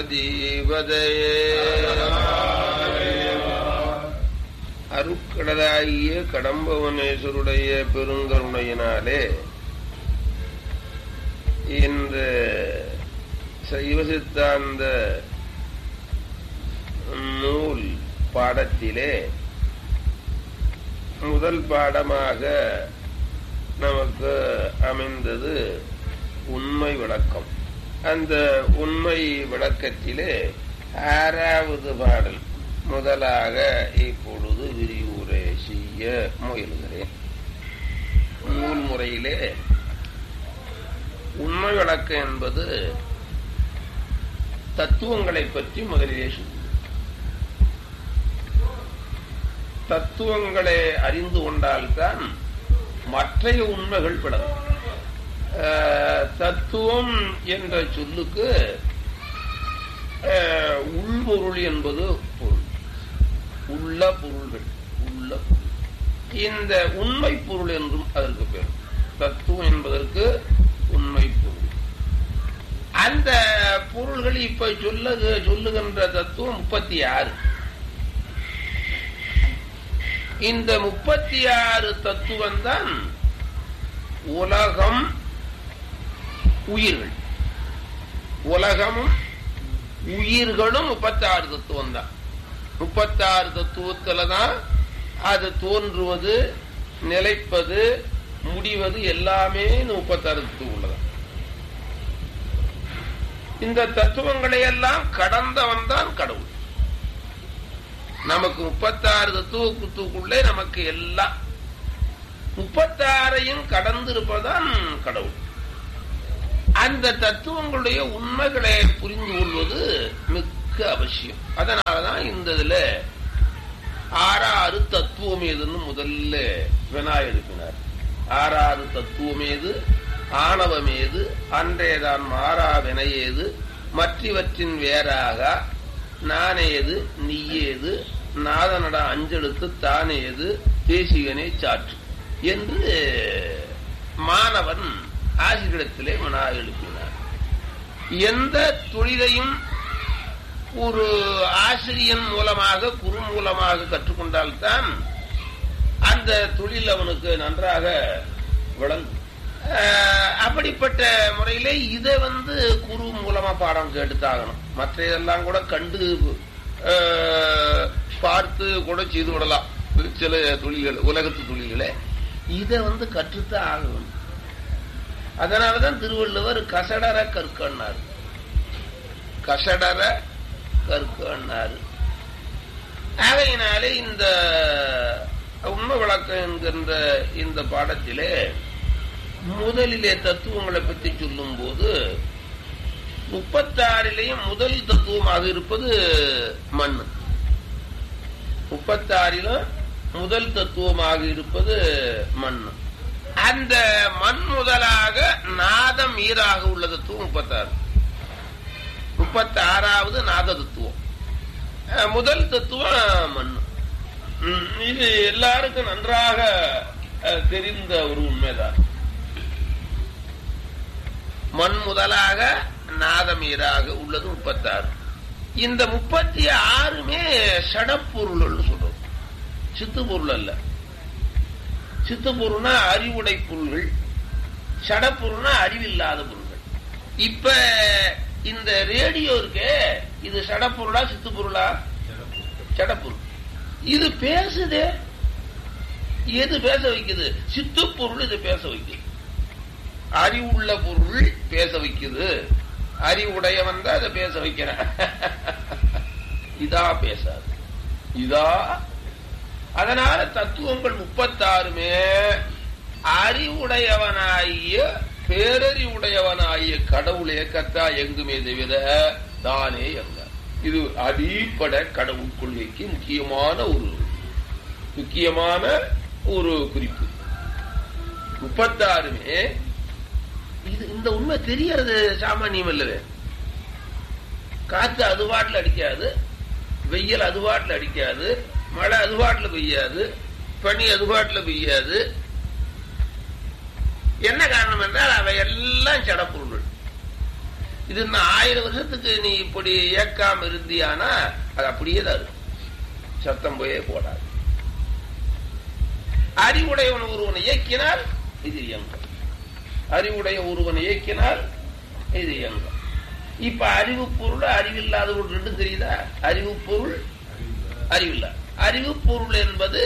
பார்வதீபதையே அருக்கடலாகிய கடம்பவனேஸ்வருடைய பெருங்கருணையினாலே இந்த சைவ சித்தாந்த நூல் பாடத்திலே முதல் பாடமாக நமக்கு அமைந்தது உண்மை விளக்கம் அந்த உண்மை விளக்கத்திலே ஆறாவது பாடல் முதலாக இப்பொழுது விரிவுரை செய்ய முயல்கிறேன் நூல் முறையிலே உண்மை விளக்கம் என்பது தத்துவங்களை பற்றி முதலிலே சொல்லு தத்துவங்களை அறிந்து கொண்டால்தான் மற்றைய உண்மைகள் விளங்கும் தத்துவம் என்ற சொல்லுக்கு உள்பொருள் என்பது பொருள் உள்ள பொருள்கள் உள்ள பொருள் இந்த உண்மை பொருள் என்றும் அதற்கு பேர் தத்துவம் என்பதற்கு உண்மை பொருள் அந்த பொருள்கள் இப்ப சொல்ல சொல்லுகின்ற தத்துவம் முப்பத்தி ஆறு இந்த முப்பத்தி ஆறு தத்துவம் தான் உலகம் உயிர்கள் உலகமும் உயிர்களும் முப்பத்தாறு தத்துவம் தான் முப்பத்தாறு தத்துவத்துல தான் அது தோன்றுவது நிலைப்பது முடிவது எல்லாமே முப்பத்தாறு தத்துவம் உள்ளதான் இந்த தத்துவங்களை எல்லாம் கடந்தவன் தான் கடவுள் நமக்கு முப்பத்தாறு தத்துவத்துக்குள்ளே நமக்கு எல்லாம் முப்பத்தாறையும் கடந்திருப்பதான் கடவுள் அந்த தத்துவங்களுடைய உண்மைகளை புரிந்து கொள்வது மிக்க அவசியம் அதனாலதான் இந்த இதுல ஆறாறு தத்துவம் ஏதுன்னு முதல்ல வினா எழுப்பினார் ஆறாறு தத்துவம் ஏது ஆணவம் ஏது அன்றேதான் மாறா வினையேது மற்றவற்றின் வேறாக நானேது நீயேது நாதனட அஞ்செழுத்து தானேது தேசிகனே சாற்று என்று மாணவன் ஆசிரியத்திலே வினா எழுப்பினார் எந்த தொழிலையும் ஒரு ஆசிரியன் மூலமாக குரு மூலமாக கற்றுக்கொண்டால்தான் அந்த தொழில் அவனுக்கு நன்றாக விளங்கும் அப்படிப்பட்ட முறையில இதை வந்து குரு மூலமா பாடம் கேட்டுத்தாகணும் மற்ற இதெல்லாம் கூட கண்டு பார்த்து கூட செய்து விடலாம் சில தொழில்கள் உலகத்து தொழில்களை இதை வந்து கற்றுத்தான் ஆகணும் அதனாலதான் திருவள்ளுவர் கசடர கற்கன்னார் கசடர கற்கன்னார் ஆகையினாலே இந்த உண்மை விளக்கம் என்கின்ற இந்த பாடத்திலே முதலிலே தத்துவங்களை பற்றி சொல்லும் போது முப்பத்தாறிலேயும் முதல் தத்துவமாக இருப்பது மண் முப்பத்தாறிலும் முதல் தத்துவமாக இருப்பது மண் அந்த மண் முதலாக நாதம் ஈராக உள்ள தத்துவம் முப்பத்தாறு முப்பத்தி ஆறாவது நாத தத்துவம் முதல் தத்துவம் மண் இது எல்லாருக்கும் நன்றாக தெரிந்த ஒரு உண்மைதான் மண் முதலாக நாதமீராக உள்ளது முப்பத்தாறு இந்த முப்பத்தி ஆறுமே சடப்பொருள் சொல்றோம் சித்து பொருள் அல்ல சித்து பொருள்னா அறிவுடை பொருள்கள் சடப்பொருள்னா அறிவில்லாத பொருள்கள் இப்ப இந்த ரேடியோ இருக்கே இது சடப்பொருளா சித்து பொருளா சடப்பொருள் இது பேசுதே எது பேச வைக்குது சித்து பொருள் இது பேச வைக்குது அறிவுள்ள பொருள் பேச வைக்குது அறிவுடையவன் தான் அதை பேச வைக்கிறான் இதா பேசாது இதா அதனால தத்துவங்கள் முப்பத்தாறுமே அறிவுடையவனாகிய பேரறிவுடையவனாகிய கடவுள் இயக்கத்தா எங்குமே தவிர தானே எங்க இது அடிப்படை கடவுள் கொள்கைக்கு முக்கியமான ஒரு முக்கியமான ஒரு குறிப்பு முப்பத்தாறுமே இது இந்த உண்மை தெரியறது சாமானியம் இல்லவே காத்து அது பாட்டில் அடிக்காது வெயில் அது பாட்டில் அடிக்காது மழை அது பாட்டில் பெய்யாது பனி அது பாட்டில் பெய்யாது என்ன காரணம் என்றால் அவை எல்லாம் சடப்பொருள் இது இன்னும் ஆயிரம் வருஷத்துக்கு நீ இப்படி இயக்காம இருந்தியானா அது அப்படியே தான் இருக்கும் சத்தம் போயே போடாது அறிவுடையவன் ஒருவனை இயக்கினால் இது இயங்கும் அறிவுடைய ஒருவனை இயக்கினால் இது இயங்கும் இப்ப அறிவு பொருள் அறிவில்லாத ஒரு ரெண்டும் தெரியுதா அறிவு பொருள் அறிவில்ல அறிவு பொருள் என்பது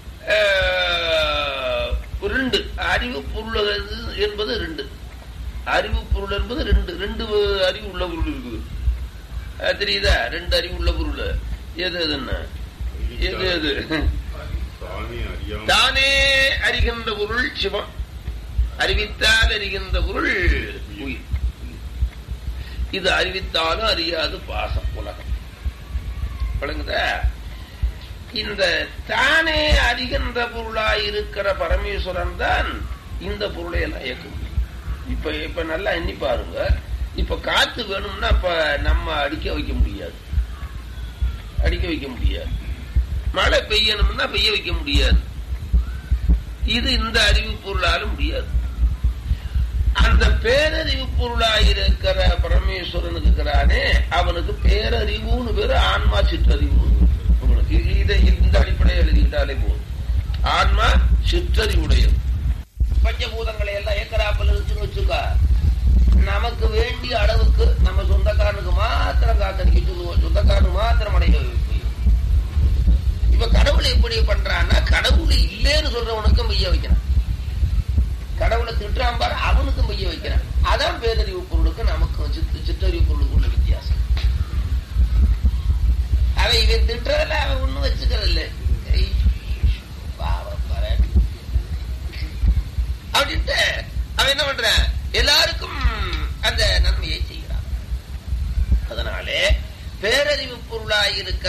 அஹ், ரெண்டு அறிவு பொருள் என்பது ரெண்டு அறிவு பொருள் என்பது ரெண்டு ரெண்டு அறிவு உள்ள பொருள் இருக்குது அஹ், தெரியுதா ரெண்டு அறிவு உள்ள பொருள் எது எதுன்னு எது எது தானே அறியாம தானே அறிகின்ற பொருள் சிவம் அறிவித்தால் அறிகின்ற பொருள் உயிர் இது அறிவித்தாலும் அறியாது பாசம் உலகம் விளங்குதா இந்த தானே அறிகின்ற பொருளாய் இருக்கிற பரமேஸ்வரன் தான் இந்த பொருளை எல்லாம் இயக்க முடியும் இப்ப இப்ப நல்லா எண்ணி பாருங்க இப்ப காத்து வேணும்னா இப்ப நம்ம அடிக்க வைக்க முடியாது அடிக்க வைக்க முடியாது மழை பெய்யணும்னா பெய்ய வைக்க முடியாது இது இந்த அறிவு பொருளாலும் முடியாது அந்த பேரறிவு பொருளாயிருக்கிற பரமேஸ்வரனுக்கு இருக்கிறானே அவனுக்கு பேரறிவுன்னு பேரு ஆன்மா சிற்றறிவு உங்களுக்கு இதை இந்த அடிப்படையில் எழுதிக்கிட்டாலே போதும் ஆன்மா சிற்றறிவுடையது பஞ்சபூதங்களை எல்லாம் ஏக்கராப்பல் இருக்குன்னு வச்சுக்கோ நமக்கு வேண்டிய அளவுக்கு நம்ம சொந்தக்காரனுக்கு மாத்திரம் காத்தடிக்க சொல்லுவோம் சொந்தக்காரனுக்கு மாத்திரம் அடைய வைப்போம் இப்ப கடவுளை எப்படி பண்றான்னா கடவுள் இல்லேன்னு சொல்றவனுக்கும் மைய வைக்கிறான் கடவுளை திட்டுறான் பாரு அவனுக்கும் மைய வைக்கிறான் அதான் பேரறிவு பொருளுக்கு நமக்கு சித்து சிற்றறிவு பொருளுக்கு உள்ள வித்தியாசம் அவன் இவன் திட்டுறதுல அவன் ஒண்ணும் வச்சுக்கிறது இல்ல ஐய், பாவம் பாரு. அப்படின்ட்டு அவன் என்ன பண்றான் எல்லாருக்கும் அந்த நன்மையை செய்கிறான் அதனாலே பேரறிவு பொருளாய் இருக்கிற